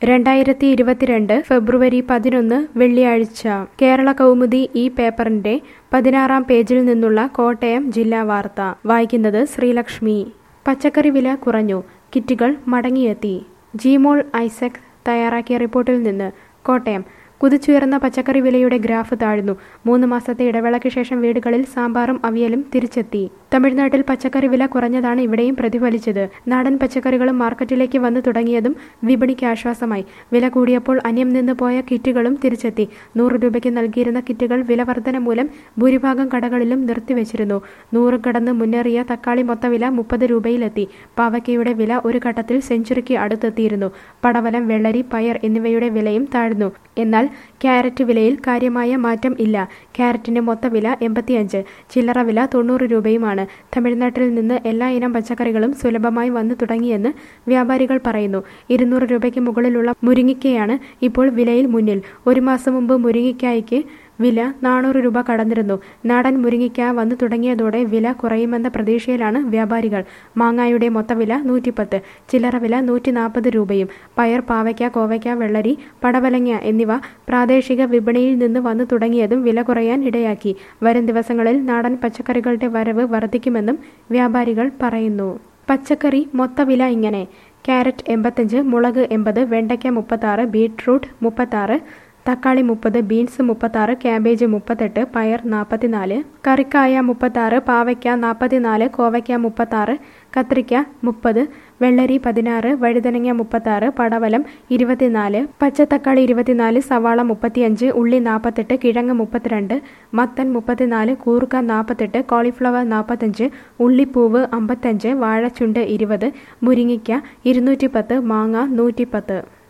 രണ്ടായിരത്തി ഇരുപത്തിരണ്ട് ഫെബ്രുവരി പതിനൊന്ന് വെള്ളിയാഴ്ച കേരള കൗമുദി ഈ പേപ്പറിന്റെ പതിനാറാം പേജിൽ നിന്നുള്ള കോട്ടയം ജില്ലാ വാർത്ത വായിക്കുന്നത് ശ്രീലക്ഷ്മി പച്ചക്കറി വില കുറഞ്ഞു കിറ്റുകൾ മടങ്ങിയെത്തി ജിമോൾ ഐസക് തയ്യാറാക്കിയ റിപ്പോർട്ടിൽ നിന്ന് കോട്ടയം കുതിച്ചുയർന്ന പച്ചക്കറി വിലയുടെ ഗ്രാഫ് താഴ്ന്നു മൂന്ന് മാസത്തെ ഇടവേളയ്ക്ക് ശേഷം വീടുകളിൽ സാമ്പാറും അവിയലും തിരിച്ചെത്തി തമിഴ്നാട്ടിൽ പച്ചക്കറി വില കുറഞ്ഞതാണ് ഇവിടെയും പ്രതിഫലിച്ചത് നാടൻ പച്ചക്കറികളും മാർക്കറ്റിലേക്ക് വന്നു തുടങ്ങിയതും വിപണിക്ക് ആശ്വാസമായി വില കൂടിയപ്പോൾ അന്യം നിന്ന് പോയ കിറ്റുകളും തിരിച്ചെത്തി നൂറ് രൂപയ്ക്ക് നൽകിയിരുന്ന കിറ്റുകൾ വില വർധന മൂലം ഭൂരിഭാഗം കടകളിലും നിർത്തിവെച്ചിരുന്നു നൂറ് കടന്ന് മുന്നേറിയ തക്കാളി മൊത്തവില മുപ്പത് രൂപയിലെത്തി പാവയ്ക്കയുടെ വില ഒരു ഘട്ടത്തിൽ സെഞ്ചുറിക്ക് അടുത്തെത്തിയിരുന്നു പടവലം വെള്ളരി പയർ എന്നിവയുടെ വിലയും താഴ്ന്നു എന്നാൽ ക്യാരറ്റ് വിലയിൽ കാര്യമായ മാറ്റം ഇല്ല ക്യാരറ്റിന്റെ മൊത്തവില എൺപത്തിയഞ്ച് ചില്ലറ വില തൊണ്ണൂറ് രൂപയുമാണ് തമിഴ്നാട്ടിൽ നിന്ന് എല്ലാ ഇനം പച്ചക്കറികളും സുലഭമായി വന്നു തുടങ്ങിയെന്ന് വ്യാപാരികൾ പറയുന്നു ഇരുന്നൂറ് രൂപയ്ക്ക് മുകളിലുള്ള മുരിങ്ങിക്കയാണ് ഇപ്പോൾ വിലയിൽ മുന്നിൽ ഒരു മാസം മുമ്പ് മുരിങ്ങിക്കായ്ക്ക് വില നാനൂറ് രൂപ കടന്നിരുന്നു നാടൻ മുരിങ്ങിക്ക വന്നു തുടങ്ങിയതോടെ വില കുറയുമെന്ന പ്രതീക്ഷയിലാണ് വ്യാപാരികൾ മാങ്ങായുടെ മൊത്തവില നൂറ്റിപ്പത്ത് ചില്ലറ വില നൂറ്റി നാൽപ്പത് രൂപയും പയർ പാവയ്ക്ക കോവയ്ക്ക വെള്ളരി പടവലങ്ങ എന്നിവ പ്രാദേശിക വിപണിയിൽ നിന്ന് വന്നു തുടങ്ങിയതും വില കുറയാൻ ഇടയാക്കി വരും ദിവസങ്ങളിൽ നാടൻ പച്ചക്കറികളുടെ വരവ് വർദ്ധിക്കുമെന്നും വ്യാപാരികൾ പറയുന്നു പച്ചക്കറി മൊത്തവില ഇങ്ങനെ ക്യാരറ്റ് എൺപത്തഞ്ച് മുളക് എൺപത് വെണ്ടയ്ക്ക മുപ്പത്താറ് ബീട്രൂട്ട് മുപ്പത്താറ് തക്കാളി മുപ്പത് ബീൻസ് മുപ്പത്താറ് ക്യാബേജ് മുപ്പത്തെട്ട് പയർ നാൽപ്പത്തിനാല് കറിക്കായ മുപ്പത്താറ് പാവയ്ക്ക നാൽപ്പത്തിനാല് കോവയ്ക്ക മുപ്പത്താറ് കത്രിക്ക മുപ്പത് വെള്ളരി പതിനാറ് വഴുതനങ്ങ മുപ്പത്താറ് പടവലം ഇരുപത്തിനാല് പച്ചത്തക്കാളി ഇരുപത്തിനാല് സവാള മുപ്പത്തിയഞ്ച് ഉള്ളി നാൽപ്പത്തെട്ട് കിഴങ്ങ് മുപ്പത്തിരണ്ട് മത്തൻ മുപ്പത്തിനാല് കൂർക്ക നാൽപ്പത്തെട്ട് കോളിഫ്ലവർ നാൽപ്പത്തഞ്ച് ഉള്ളിപ്പൂവ് അമ്പത്തഞ്ച് വാഴച്ചുണ്ട് ഇരുപത് മുരിങ്ങിക്ക ഇരുന്നൂറ്റി പത്ത് മാങ്ങ നൂറ്റിപ്പത്ത്